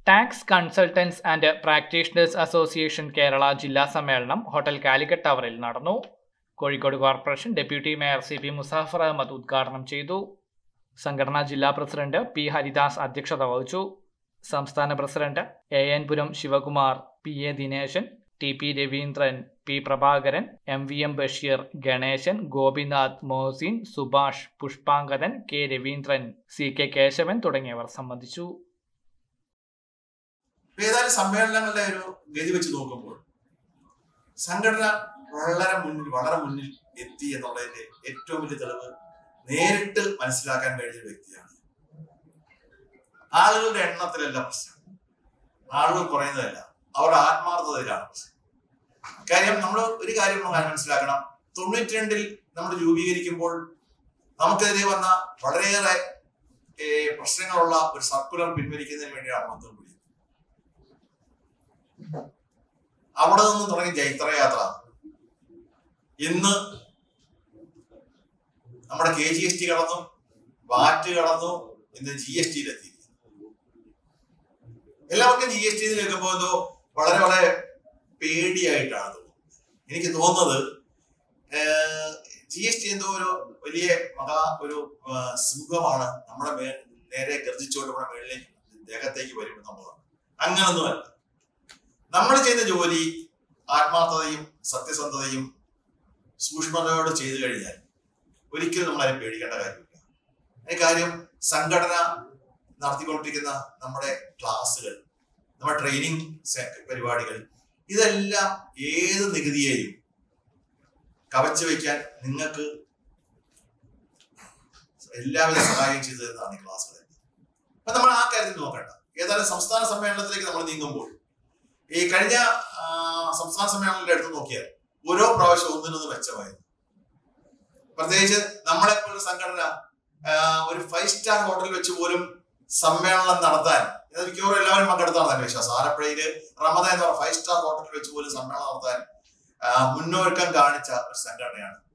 tax consultants and practitioners association Kerala ജില്ലാ സമ്മേളനം hotel Calicut ടവറിൽ നടന്നു Kozhikode corporation deputy mayor C P Musafar Ahammed ഉദ്ഘാടനം ചെയ്തു സംഘടനാ ജില്ലാ പ്രസിഡന്റ് പി ഹരിദാസ് അധ്യക്ഷത വഹിച്ചു സംസ്ഥാന president A N Puram Sivakumar P A Dineshan T P Raveendran P Prabhakaran M V M Basheer Ganeshan Gopinath Mohasin Subhash Pushpangadan K Raveendran C K Keshavan തുടങ്ങിയവർ സംബന്ധിച്ചു ഏതായാലും സമ്മേളനങ്ങളുടെ ഒരു ഗതി വെച്ച് നോക്കുമ്പോൾ സംഘടന വളരെ മുന്നിൽ വളരെ മുന്നിൽ എത്തി എന്നുള്ളതിന്റെ ഏറ്റവും വലിയ തെളിവ് നേരിട്ട് മനസ്സിലാക്കാൻ കഴിഞ്ഞ ഒരു വ്യക്തിയാണ് ആളുകളുടെ എണ്ണത്തിലല്ല പ്രശ്നം ആളുകൾ കുറയുന്നതല്ല അവരുടെ ആത്മാർത്ഥതയിലാണ് പ്രശ്നം കാര്യം നമ്മൾ ഒരു കാര്യം നമ്മൾ മനസ്സിലാക്കണം തൊണ്ണൂറ്റി രണ്ടിൽ നമ്മൾ രൂപീകരിക്കുമ്പോൾ നമുക്കെതിരെ വന്ന വളരെയേറെ ഏ, പ്രശ്നങ്ങളുള്ള ഒരു സർക്കുലർ പിൻവലിക്കുന്നതിന് വേണ്ടിയാണ് മന്ത്രം കൂടി അവിടെ നിന്ന് തുടങ്ങി ജൈത്രയാത്ര ഇന്ന് നമ്മുടെ കെ ജി എസ് ടി കടന്നു വാറ്റ് കടന്നു ഇന്ന് ജി എസ് ടിയിലെത്തി എല്ലാവർക്കും ജി എസ് ടി കേൾക്കുമ്പോൾ എന്തോ വളരെ വളരെ പേടിയായിട്ടാണ് തോന്നുന്നത് എനിക്ക് തോന്നുന്നത് ജി എസ് ടി എന്തോ ഒരു വലിയ മഹാ ഒരു ആ, സിംഹമാണ് നമ്മുടെ മേ നേരെ ഗർജിച്ചുകൊണ്ട് നമ്മുടെ മേളിലേക്ക് ദേഹത്തേക്ക് വരും എന്നുള്ളതാണ് അങ്ങനൊന്നുമല്ല നമ്മൾ ചെയ്യുന്ന ജോലി ആത്മാർത്ഥതയും സത്യസന്ധതയും സൂക്ഷ്മതയോട് ചെയ്തു കഴിഞ്ഞാൽ ഒരിക്കലും നമ്മളതിനെ പേടിക്കേണ്ട കാര്യമില്ല അതിന് കാര്യം സംഘടന നടത്തിക്കൊണ്ടിരിക്കുന്ന നമ്മുടെ ക്ലാസ്സുകൾ നമ്മുടെ ട്രെയിനിങ് പരിപാടികൾ ഇതെല്ലാം ഏത് നികുതിയെയും കവച്ചു വയ്ക്കാൻ നിങ്ങൾക്ക് എല്ലാവിധ സഹായം ചെയ്തു തരുന്നതാണ് ഈ ക്ലാസ്സുകൾ അപ്പൊ നമ്മൾ ആ കാര്യത്തിൽ നോക്കണ്ട ഏതായാലും സംസ്ഥാന സമ്മേളനത്തിലേക്ക് നമ്മൾ നീങ്ങുമ്പോൾ ഈ കഴിഞ്ഞ ആ, സംസ്ഥാന സമ്മേളനത്തിന്റെ അടുത്ത് നോക്കിയാൽ ഓരോ പ്രാവശ്യം ഒന്നിനൊന്ന് മെച്ചമായിരുന്നു പ്രത്യേകിച്ച് നമ്മളെപ്പോലുള്ള സംഘടന ആ, ഒരു ഫൈവ് സ്റ്റാർ ഹോട്ടലിൽ വെച്ച് പോലും സമ്മേളനം നടത്താൻ ഇത് മിക്കവാറും എല്ലാവരും പങ്കെടുത്താണ് എന്റെ വിശ്വാസം ആലപ്പുഴയില് റമദ എന്ന് പറഞ്ഞ ഫൈവ് സ്റ്റാർ ഹോട്ടലിൽ വെച്ച് പോലും സമ്മേളനം നടത്താൻ ആ, മുന്നൊരുക്കം കാണിച്ച ഒരു സംഘടനയാണ്